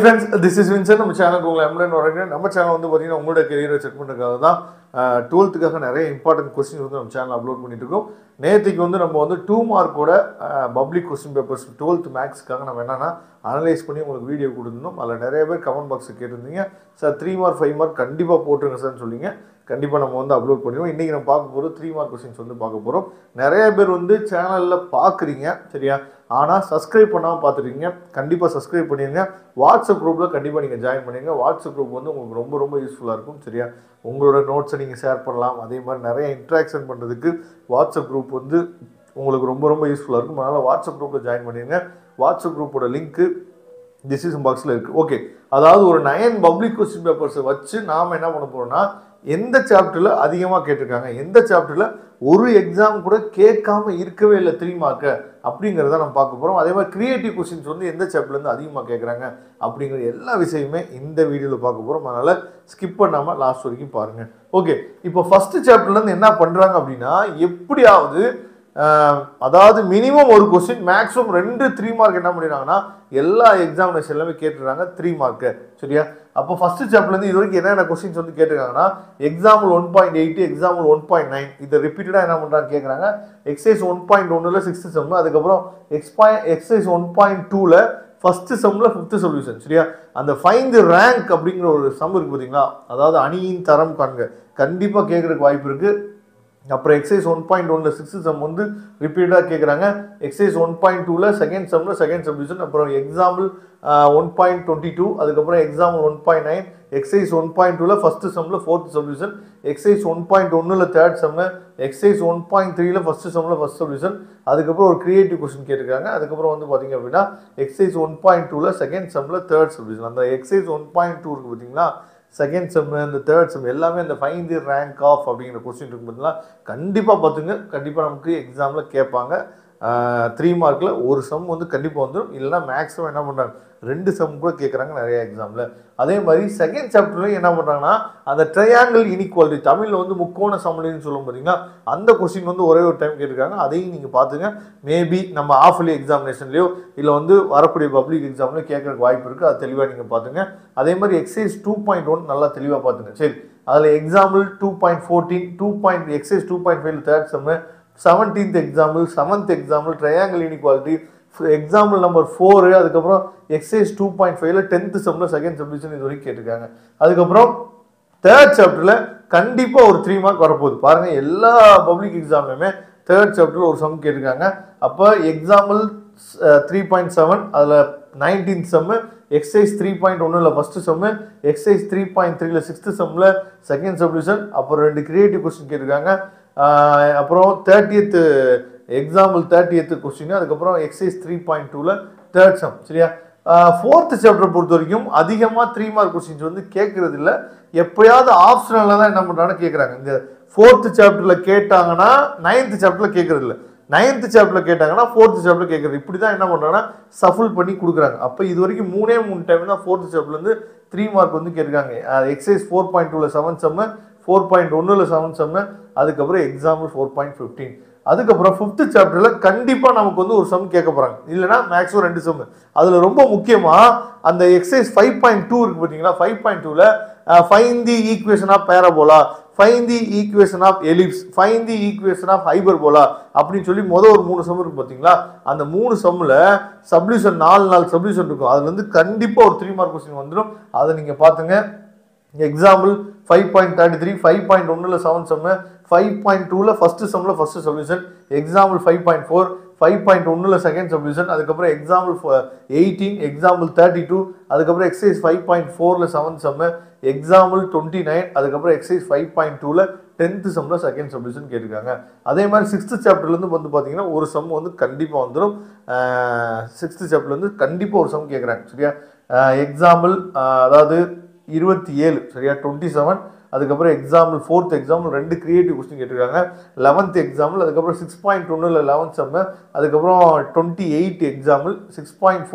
friends this is Vinson நம்ம சேனலுக்கு உங்களை எம்டன் வரேங்க நம்ம சேனல் வந்து பார்த்தீங்கன்னா உங்களோட கெரியரை செக் பண்ணுறதுக்காக தான் டுவெல்த்துக்காக நிறைய இம்பார்ட்டன்ட் கொஸ்டின்ஸ் வந்து நம்ம சேனல் அப்லோட் பண்ணிட்டு இருக்கோம் நேற்றுக்கு வந்து நம்ம வந்து டூ மார்க்கோட பப்ளிக் கொஸ்டின் பேப்பர்ஸ் டுவெல்த் மேக்ஸ்க்காக நம்ம என்னென்னா அனலைஸ் பண்ணி உங்களுக்கு வீடியோ கொடுத்துருந்தோம் அதில் நிறைய பேர் கமெண்ட் பாக்ஸில் கேட்டிருந்தீங்க sir three mark five mark கண்டிப்பாக போட்டுருங்க சார்னு சொல்லிங்க கண்டிப்பாக நம்ம வந்து அப்லோட் பண்ணிடுவோம் இன்றைக்கி நம்ம பார்க்க போகிறோம் த்ரீ மார்க் கொஸ்டின்ஸ் வந்து பார்க்க போகிறோம் நிறைய பேர் வந்து சேனலில் பார்க்குறீங்க சரியா ஆனால் சப்ஸ்கிரைப் பண்ணாமல் பார்த்துருக்கீங்க கண்டிப்பாக சப்ஸ்கிரைப் பண்ணிடுங்க வாட்ஸ்அப் குரூப்பில் கண்டிப்பாக நீங்கள் ஜாயின் பண்ணிடுங்க வாட்ஸ்அப் குரூப் வந்து உங்களுக்கு ரொம்ப ரொம்ப யூஸ்ஃபுல்லாக இருக்கும் சரியா உங்களோட நோட்ஸை நீங்கள் ஷேர் பண்ணலாம் அதே மாதிரி நிறைய இன்ட்ராக்ஷன் பண்ணுறதுக்கு வாட்ஸ்அப் குரூப் வந்து உங்களுக்கு ரொம்ப ரொம்ப யூஸ்ஃபுல்லாக இருக்கும் அதனால் வாட்ஸ்அப் குரூப்பில் ஜாயின் பண்ணிடுங்க வாட்ஸ்அப் குரூப்போட லிங்க்கு டிசிஷன் பாக்ஸில் இருக்குது ஓகே அதாவது ஒரு நயன் பப்ளிக் கொஸ்டின் பேப்பர்ஸை வச்சு நாம் என்ன பண்ண போகிறோம்னா எந்த சாப்டரில் அதிகமாக கேட்டிருக்காங்க எந்த சாப்டரில் ஒரு எக்ஸாம் கூட கேட்காம இருக்கவே இல்லை த்ரீ மார்க்கு அப்படிங்கிறத நம்ம பார்க்க போகிறோம் அதே மாதிரி கிரியேட்டிவ் கொஸ்டின்ஸ் வந்து எந்த சாப்டர்லேருந்து அதிகமாக கேட்குறாங்க அப்படிங்கிற எல்லா விஷயமே இந்த வீடியோவில் பார்க்க போகிறோம் அதனால் ஸ்கிப் பண்ணாமல் லாஸ்ட் வரைக்கும் பாருங்கள் ஓகே இப்போ ஃபஸ்ட்டு சாப்டர்லேருந்து என்ன பண்ணுறாங்க அப்படின்னா எப்படியாவது ஆஹ், அதாவது மினிமம் ஒரு கொஸ்டின் மேக்ஸிமம் ரெண்டு த்ரீ மார்க் என்ன பண்ணிடுறாங்கன்னா எல்லா எக்ஸாமினேஷன் எல்லாமே கேட்டுறாங்க த்ரீ மார்க்கு சரியா அப்போ ஃபர்ஸ்ட் சாப்டர்லேருந்து இது வரைக்கும் என்னென்ன கொஸ்டின்ஸ் வந்து கேட்டிருக்காங்கன்னா example one point eight example one point nine இதை ரிப்பீட்டடாக என்ன பண்ணுறாங்க கேட்குறாங்க எக்ஸைஸ் ஒன் பாயிண்ட் ஒன்றில் சிக்ஸ்த் செம் அதுக்கப்புறம் எக்ஸ்பாய் எக்ஸைஸ் ஒன் பாயிண்ட் டூவில் ஃபஸ்ட்டு செம்மில் ஃபிஃப்த்து சொல்யூஷன் சரியா அந்த ஃபைன் தி ரேங்க் அப்படிங்கிற ஒரு சம் இருக்கு பார்த்தீங்களா அதாவது அணியின் தரம் காண்க கண்டிப்பாக கேட்குறதுக்கு வாய்ப்பு இருக்குது அப்புறம் எக்ஸைஸ் ஒன் பாயிண்ட் ஒன்ல சிக்ஸ்த் சம் வந்து ரிப்பீட்டாக கேட்குறாங்க எக்ஸைஸ் ஒன் பாயிண்ட் டூவில் செகண்ட் சம்மில் செகண்ட் சப்டிஷன் அப்புறம் example one point twenty two அதுக்கப்புறம் example one point nine exercise one point டூவில் ஃபஸ்ட்டு சம்மில் fourth subdivision exercise one point ஒன்றில் third sum exercise one point த்ரீல ஃபஸ்ட்டு செம்மில் ஃபஸ்ட் சப்டிஷன் அதுக்கப்புறம் ஒரு கிரியேட்டிவ் கொஸ்டின் கேட்டிருக்காங்க அதுக்கப்புறம் வந்து பார்த்தீங்க அப்படின்னா எக்ஸைஸ் ஒன் பாயிண்ட் டூவில் செகண்ட் செம்மில் தேர்ட் சப்டிஷன் அந்த எக்ஸைஸ் ஒன் பாயிண்ட் டூ இருக்குது பார்த்தீங்களா செகண்ட் செம் இந்த தேர்ட் செம் எல்லாமே அந்த ஃபைன் தி ரேங்க் ஆஃப் அப்படிங்கிற கொஸ்டின் இருக்கு பார்த்தீங்களா கண்டிப்பாக பார்த்துங்க கண்டிப்பாக நமக்கு எக்ஸாமில் கேட்பாங்க த்ரீ மார்க்கில் ஒரு சம் வந்து கண்டிப்பாக வந்துடும் இல்லைனா மேக்ஸிமம் என்ன பண்ணுறாங்க ரெண்டு சம் கூட கேட்குறாங்க நிறைய எக்ஸாமில் அதே மாதிரி செகண்ட் சாப்டர்லையும் என்ன பண்ணுறாங்கன்னா அந்த ட்ரையாங்கிள் இனிக்வாலிட்டி தமிழில் வந்து முக்கோண சமலின்னு சொல்லும் பார்த்தீங்கன்னா அந்த கொஸ்டின் வந்து ஒரே ஒரு டைம் கேட்டிருக்காங்க அதையும் நீங்கள் பார்த்துங்க மேபி நம்ம ஆஃப் இயர்லி எக்ஸாமினேஷன்லையோ இல்லை வந்து வரக்கூடிய பப்ளிக் எக்ஸாம்லையோ கேட்கறதுக்கு வாய்ப்பு இருக்குது அது தெளிவாக நீங்கள் பார்த்துங்க அதே மாதிரி எக்ஸைஸ் டூ பாயிண்ட் ஒன் நல்லா தெளிவாக பார்த்துங்க சரி அதில் example two point fourteen two point exercise two point five third sum seventeenth example seventh example triangle inequality example number four அதுக்கப்புறம் எக்ஸைஸ் டூ பாயிண்ட் ஃபைவ்ல டென்த்து செம்மில் செகண்ட் சப்டிஷன் இது வரைக்கும் கேட்டிருக்காங்க அதுக்கப்புறம் தேர்ட் சாப்டரில் கண்டிப்பாக ஒரு த்ரீ மார்க் வரப்போகுது பாருங்கள் எல்லா பப்ளிக் எக்ஸாம்லையுமே தேர்ட் சாப்டரில் ஒரு சம் கேட்டிருக்காங்க அப்போ எக்ஸாம்பிள் த்ரீ பாயிண்ட் செவன் அதில் nineteen sum exercise three point ஒன்றில் first sum exercise three point த்ரீல சிக்ஸ்த்து செம்மில் செகண்ட் சப்டிஷன் அப்புறம் ரெண்டு கிரியேட்டிவ் கொஸ்டின் கேட்டிருக்காங்க ஆஹ் அப்புறம் தேர்ட்டியத்து எக்ஸாம்பிள் தேர்ட்டியத்து கொஸ்டின் அதுக்கப்புறம் எக்ஸைஸ் த்ரீ பாயிண்ட் டூவில் தேர்ட் சம் சரியா ஃபோர்த்து சாப்டர் பொறுத்த வரைக்கும் அதிகமாக த்ரீ மார்க் கொஸ்டின்ஸ் வந்து கேட்கறது இல்லை எப்பயாவது ஆப்ஷனலில் தான் என்ன பண்ணுறாங்கன்னு கேட்குறாங்க இந்த ஃபோர்த்து சாப்டரில் கேட்டாங்கன்னா நைன்த்து சாப்டரில் கேட்கறது இல்லை நைன்த்து சாப்டரில் கேட்டாங்கன்னா ஃபோர்த்து சாப்டர் கேட்குறது இப்படி தான் என்ன பண்ணுறாங்கன்னா சஃபுல் பண்ணி கொடுக்குறாங்க அப்போ இது வரைக்கும் மூணே மூணு டைம் தான் ஃபோர்த்து சாப்டர்லேருந்து த்ரீ மார்க் வந்து கேட்டிருக்காங்க எக்ஸைஸ் ஃபோர் பாயிண்ட் டூவில் செவன் செம்மு ஃபோர் பாயிண்ட் ஒன்றில் செவன் செம்மு அதுக்கப்புறம் எக்ஸாம்பிள் ஃபோர் பாயிண்ட் ஃபிஃப்டீன் அதுக்கப்புறம் ஃபிஃப்த்து சாப்டரில் கண்டிப்பாக நமக்கு வந்து ஒரு சம் கேட்க போகிறாங்க இல்லைனா மேக்ஸிமம் ரெண்டு சம் அதில் ரொம்ப முக்கியமாக அந்த எக்ஸைஸ் ஃபைவ் பாயிண்ட் டூ இருக்குது பார்த்தீங்களா ஃபைவ் பாயிண்ட் டூவில் find the equation of parabola find the equation of ellipse find the equation of hyperbola அப்படின்னு சொல்லி மொதல் ஒரு மூணு சம் இருக்கு பார்த்தீங்களா அந்த மூணு சம்மில் சப்ளியூஷன் நாலு நாலு சப்ளியூஷன் இருக்கும் அதுல இருந்து கண்டிப்பாக ஒரு த்ரீ மார்க் கொஸ்டின் வந்துடும் அதை நீங்கள் பார்த்துங்க example five point thirty three five point ஒன்றில் செவன் செம்மு ஃபைவ் பாயிண்ட் டூவில் ஃபஸ்ட்டு செம்மில் first solution example five point four five point ஒன்றில் செகண்ட் சொல்யூஷன் அதுக்கப்புறம் example eighteen example thirty two அதுக்கப்புறம் எக்ஸைஸ் ஃபைவ் பாயிண்ட் ஃபோரில் seven sum example twenty nine அதுக்கப்புறம் exercise five point டூவில் tenth செம்மில் second solution கேட்டிருக்காங்க அதே மாதிரி சிக்ஸ்த்து சாப்டர்லேருந்து வந்து பார்த்தீங்கன்னா ஒரு சம் வந்து கண்டிப்பாக வந்துடும் சிக்ஸ்த்து சாப்டர்லேருந்து கண்டிப்பாக ஒரு சம் கேட்குறாங்க சரியா எக்ஸாம்பிள் அதாவது இருபத்தி ஏழு சரியா டுவெண்ட்டி செவன் அதுக்கப்புறம் எக்ஸாம்பிள் ஃபோர்த் எக்ஸாம்பிள் ரெண்டு கிரியேட்டிவ் கொஸ்டின் கேட்டிருக்காங்க லெவன்த் எக்ஸாம்பிள் அதுக்கப்புறம் சிக்ஸ் பாயிண்ட் ஒன்றில் லெவன்த் செம்மு அதுக்கப்புறம் twenty eight example six point four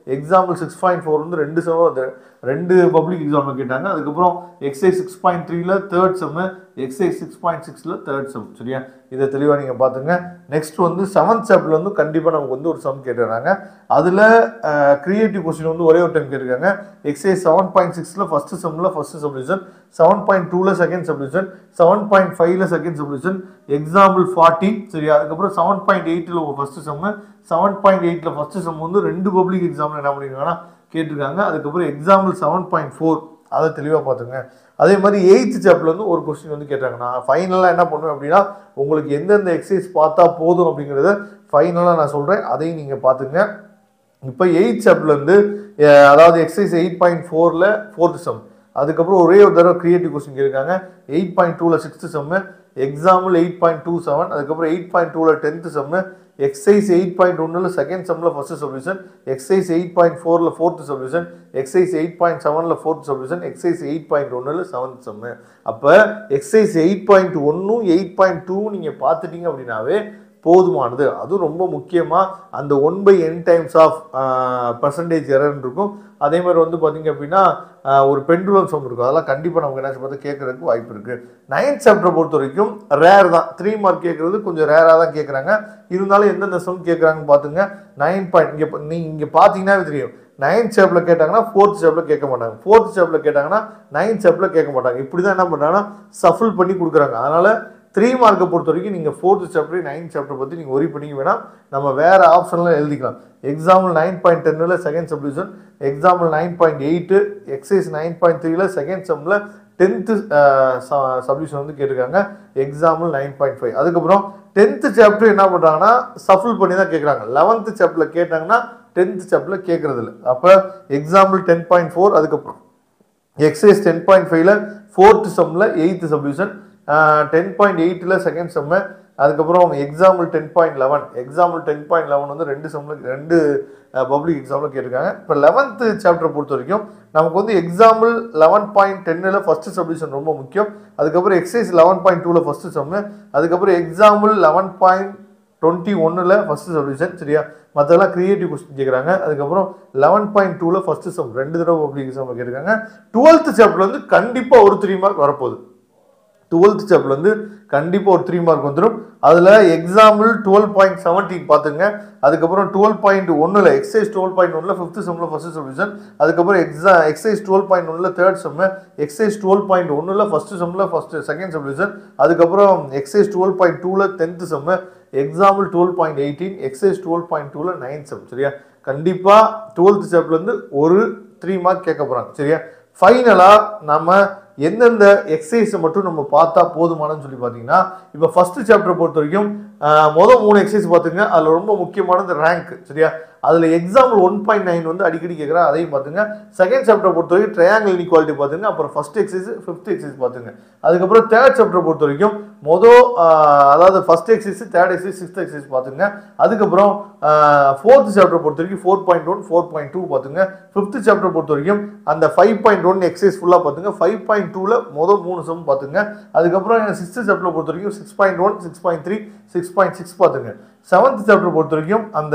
example six point four வந்து ரெண்டு செம் ரெண்டு பப்ளிக் எக்ஸாமில் கேட்டாங்க அதுக்கப்புறம் எக்ஸைஸ் சிக்ஸ் பாயிண்ட் த்ரீல third sum exercise six point சிக்ஸில் தேர்ட் செம் சரியா இதை தெளிவாக நீங்கள் பார்த்துங்க நெக்ஸ்ட் வந்து செவன்த் சாப்டர்ல வந்து கண்டிப்பாக நமக்கு வந்து ஒரு சம் கேட்டுறாங்க அதில் கிரியேட்டிவ் கொஸ்டின் வந்து ஒரே ஒரு டைம் கேட்டிருக்காங்க எக்ஸைஸ் செவன் பாயிண்ட் சிக்ஸில் ஃபஸ்ட்டு செம்மில் ஃபஸ்ட்டு சப்டிவிஷன் செவன் பாயிண்ட் டூவில் செகண்ட் சப்டிவிஷன் செவன் பாயிண்ட் ஃபைவ்ல செகண்ட் சப்டிவிஷன் எக்ஸாம்பிள் ஃபார்ட்டி சரியா அதுக்கப்புறம் செவன் பாயிண்ட் எயிட்டில் ஃபஸ்ட்டு செம்மு செவன் பாயிண்ட் எயிட்டில் ஃபஸ்ட்டு செம் வந்து ரெண்டு பப்ளிக் எக்ஸாமில் என்ன பண்ணியிருக்காங்கன்னா கேட்டிருக்காங்க அதுக்கப்புறம் எக்ஸாம்பிள் செவன் பாயிண்ட் ஃபோர் அதை தெளிவாக பார்த்துங்க அதே மாதிரி எயித்து சாப்டர்ல வந்து ஒரு கொஸ்டின் வந்து கேட்டாங்க நான் ஃபைனலாக என்ன பண்ணுவேன் அப்படின்னா உங்களுக்கு எந்தெந்த எக்ஸசைஸ் பார்த்தா போதும் அப்படிங்கிறத ஃபைனலாக நான் சொல்கிறேன் அதையும் நீங்கள் பார்த்துங்க இப்போ எயித் சாப்டர்லேருந்து அதாவது எக்ஸசைஸ் எயிட் பாயிண்ட் ஃபோரில் ஃபோர்த்து சம் அதுக்கப்புறம் ஒரே ஒரு தடவை கிரியேட்டிவ் கொஸ்டின் கேட்குறாங்க எயிட் பாயிண்ட் டூவில் sixth sum example eight point two seven அதுக்கப்புறம் எயிட் பாயிண்ட் டூவில் tenth sum exercise eight point ஒன்றில் செகண்ட் செம்மில் first solution exercise eight point ஃபோரில் fourth solution exercise eight point செவனில் fourth solution exercise eight point ஒன்றில் seventh sum அப்போ exercise eight point ஒன்றும் eight point two நீங்கள் பார்த்துட்டீங்க அப்படின்னாவே போதுமானது அதுவும் ரொம்ப முக்கியமாக அந்த one by n times of percentage error இருக்கும் அதே மாதிரி வந்து பார்த்தீங்க அப்படின்னா ஆஹ், ஒரு பெண்டுலம் சம் இருக்கும் அதெல்லாம் கண்டிப்பாக நமக்கு என்ன பார்த்து கேட்கறதுக்கு வாய்ப்பு இருக்குது நைன்த் சாப்டரை பொறுத்த வரைக்கும் ரேர் தான் த்ரீ மார்க் கேட்குறது கொஞ்சம் ரேராக தான் கேட்குறாங்க இருந்தாலும் எந்தெந்த சம் கேட்குறாங்கன்னு பார்த்துங்க நைன் பாயிண்ட் இங்கே நீங்கள் இங்கே பார்த்தீங்கன்னா தெரியும் நைன்த் சாப்டில் கேட்டாங்கன்னா ஃபோர்த் சாப்டில் கேட்க மாட்டாங்க ஃபோர்த் சாப்டில் கேட்டாங்கன்னா நைன்த் சாப்டில் கேட்க மாட்டாங்க இப்படி தான் என்ன பண்ணுறாங்கன்னா சஃபிள் பண்ணி கொடுக்குறாங்க அதனால் த்ரீ மார்க்கை பொறுத்த வரைக்கும் நீங்கள் ஃபோர்த்து சாப்டர் நைன்த் சாப்டர் பற்றி நீங்கள் ஒரி பண்ணிக்க வேணாம் நம்ம வேறு ஆப்ஷன்லாம் எழுதிக்கலாம் எக்ஸாம்பிள் நைன் பாயிண்ட் டென்னில் second subdivision example nine point eight exercise nine point த்ரீல செகண்ட் செம்மில் டென்த்து சப்டிவிஷன் வந்து கேட்டிருக்காங்க எக்ஸாம்பிள் நைன் பாயிண்ட் ஃபைவ் அதுக்கப்புறம் டென்த்து சாப்டர் என்ன பண்ணுறாங்கன்னா சஃபிள் பண்ணி தான் கேட்குறாங்க லெவன்த்து சாப்டரில் கேட்டாங்கன்னா டென்த்து சாப்டரில் கேட்குறது இல்லை அப்போ எக்ஸாம்பிள் டென் பாயிண்ட் ஃபோர் அதுக்கப்புறம் எக்ஸைஸ் டென் பாயிண்ட் ஃபைவ்ல ஃபோர்த்து செம்மில் எயித்து சப்டிவிஷன் டென் பாயிண்ட் எயிட்டில் செகண்ட் செம்மு அதுக்கப்புறம் example ten point eleven example ten point eleven வந்து ரெண்டு செம்மில் ரெண்டு பப்ளிக் எக்ஸாமில் கேட்டிருக்காங்க இப்போ லெவன்த்து சாப்டர் பொறுத்த வரைக்கும் நமக்கு வந்து எக்ஸாம்பிள் லெவன் பாயிண்ட் டென்னில் ஃபஸ்ட்டு சப்டிஷன் ரொம்ப முக்கியம் அதுக்கப்புறம் எக்ஸைஸ் லெவன் பாயிண்ட் டூவில் ஃபஸ்ட்டு செம்மு அதுக்கப்புறம் எக்ஸாம்பிள் லெவன் பாயிண்ட் டுவெண்ட்டி ஒன்னில் ஃபஸ்ட்டு சப்டிஷன் சரியா மற்றெல்லாம் கிரியேட்டிவ் கொஸ்டின் கேட்குறாங்க அதுக்கப்புறம் லெவன் பாயிண்ட் டூவில் ஃபஸ்ட்டு சம் ரெண்டு தடவை பப்ளிக் எக்ஸாமில் கேட்டிருக்காங்க டுவெல்த்து சாப்டர் வந்து கண்டிப்பாக ஒரு த்ரீ மார்க் வரப்போகுது டுவெல்த் சாப்டர் வந்து கண்டிப்பாக ஒரு த்ரீ மார்க் வந்துடும் அதில் எக்ஸாம்பிள் டுவெல் பாயிண்ட் செவன்டீன் பார்த்துங்க அதுக்கப்புறம் டுவெல் பாயிண்ட் ஒன்றில் எக்ஸைஸ் டுவெல் பாயிண்ட் ஒன்றில் ஃபிஃப்த் செம்மில் ஃபஸ்ட்டு சொல்யூஷன் அதுக்கப்புறம் எக்ஸா எக்ஸைஸ் டுவெல் பாயிண்ட் ஒன்றில் third sum exercise twelve point ஒன்றில் ஃபஸ்ட்டு செம்மில் ஃபஸ்ட்டு செகண்ட் சொல்யூஷன் அதுக்கப்புறம் எக்ஸைஸ் டுவெல் பாயிண்ட் டூவில் tenth sum example twelve point eighteen exercise twelve point டூவில் நைன்த் செம் சரியா கண்டிப்பாக டுவெல்த் சாப்டர்லேருந்து ஒரு த்ரீ மார்க் கேட்க போகிறாங்க சரியா ஃபைனலாக நம்ம எந்தெந்த எக்ஸசைஸை மட்டும் நம்ம பார்த்தா போதுமானன்னு சொல்லி பார்த்தீங்கன்னா இப்போ ஃபர்ஸ்ட் சாப்டர் பொறுத்த வரைக்கும் ஆஹ், மொதல் மூணு எக்ஸசைஸ் பார்த்துங்க அதில் ரொம்ப முக்கியமானது ரேங்க் சரியா அதில் எக்ஸாம்பிள் ஒன் பாயிண்ட் நைன் வந்து அடிக்கடி கேட்குறேன் அதையும் பார்த்துங்க செகண்ட் சாப்டர் பொறுத்த வரைக்கும் ட்ரையாங்கிள் இனிக்வாலிட்டி பார்த்துங்க அப்புறம் ஃபர்ஸ்ட் எக்ஸசைஸ் ஃபிஃப்த் எக்ஸசைஸ் பார்த்துங்க அதுக்கப்புறம் தேர்ட் சாப்டர் பொறுத்த வரைக்கும் மொதல் அதாவது first exercise third exercise sixth exercise பார்த்துங்க அதுக்கப்புறம் ஃபோர்த் சாப்டர் பொறுத்த வரைக்கும் four point one four point two பார்த்துங்க ஃபிஃப்த் சாப்டர் பொறுத்த வரைக்கும் அந்த ஃபைவ் பாயிண்ட் ஒன் எக்ஸசைஸ் ஃபுல்லாக பார்த்துங்க ஃபைவ் பாயிண்ட் டூவில் மொதல் மூணு சம் பார்த்துங்க அதுக்கப்புறம் சிக்ஸ்த் சாப்டர் பொறுத்த வரைக்கும் six point one six point three six point six பார்த்துங்க செவன்த் சாப்டர் பொறுத்த வரைக்கும் அந்த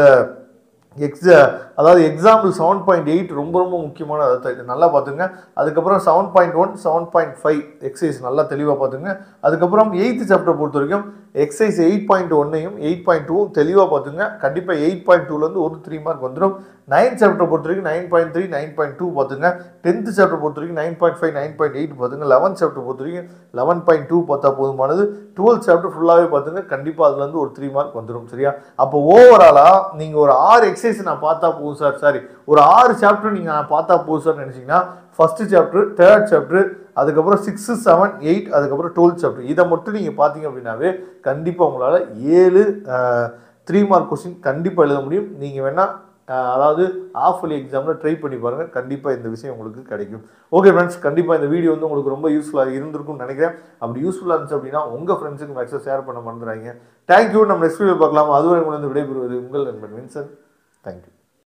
எக்ஸ அதாவது எக்ஸாம்பிள் செவன் பாயிண்ட் எயிட் ரொம்ப ரொம்ப முக்கியமான அதை த- நல்லா பார்த்துங்க அதுக்கப்புறம் seven point one seven point five exercise நல்லா தெளிவாக பார்த்துங்க அதுக்கப்புறம் எயித்து சாப்டர் பொறுத்த வரைக்கும் எக்ஸைஸ் எயிட் பாயிண்ட் ஒன்னையும் எயிட் பாயிண்ட் டூவும் தெளிவாக பார்த்துங்க கண்டிப்பாக எயிட் பாயிண்ட் டூலேருந்து ஒரு த்ரீ மார்க் வந்துடும் நைன்த் சாப்டர் பொறுத்த வரைக்கும் nine point three nine point two பார்த்துங்க டென்த் சாப்டர் பொறுத்த வரைக்கும் nine point five nine point eight பார்த்துங்க லெவன்த் சாப்டர் பொறுத்த வரைக்கும் லெவன் பாயிண்ட் டூ பார்த்தா போதுமானது டுவெல்த் சாப்டர் ஃபுல்லாகவே பார்த்துங்க கண்டிப்பாக அதுலேருந்து ஒரு த்ரீ மார்க் வந்துடும் சரியா அப்போ ஓவராலாக நீங்கள் ஒரு ஆறு எக்ஸசைஸ் நான் பார்த்தா போதும் சார் சாரி ஒரு ஆறு சாப்டர் நீங்கள் நான் பார்த்தா போதும் சார் நினச்சிங்கன்னா ஃபஸ்ட்டு சாப்டர் தேர்ட் சாப்டர் அதுக்கப்புறம் சிக்ஸு செவன் எயிட் அதுக்கப்புறம் டுவெல்த் சாப்டர் இதை மட்டும் நீங்கள் பார்த்தீங்க அப்படின்னாவே கண்டிப்பாக உங்களால் ஏழு த்ரீ மார்க் கொஸ்டின் கண்டிப்பாக எழுத முடியும் நீங்கள் வேணால் அதாவது ஆஃப் இயர்லி எக்ஸாமில் ட்ரை பண்ணி பாருங்கள் கண்டிப்பாக இந்த விஷயம் உங்களுக்கு கிடைக்கும் ஓகே ஃப்ரெண்ட்ஸ் கண்டிப்பாக இந்த வீடியோ வந்து உங்களுக்கு ரொம்ப யூஸ்ஃபுல்லாக இருந்திருக்கும்னு நினைக்கிறேன் அப்படி யூஸ்ஃபுல்லாக இருந்துச்சு அப்படின்னா உங்கள் ஃப்ரெண்ட்ஸுக்கு மேக்ஸிமம் ஷேர் பண்ண மறந்துடாங்க தேங்க்யூ நம்ம நெக்ஸ்ட் வீடியோ பார்க்கலாம் அதுவரை உங்களுக்கு விடைபெறுவது உங்கள் நண்பன் வின்சன் தேங்க்யூ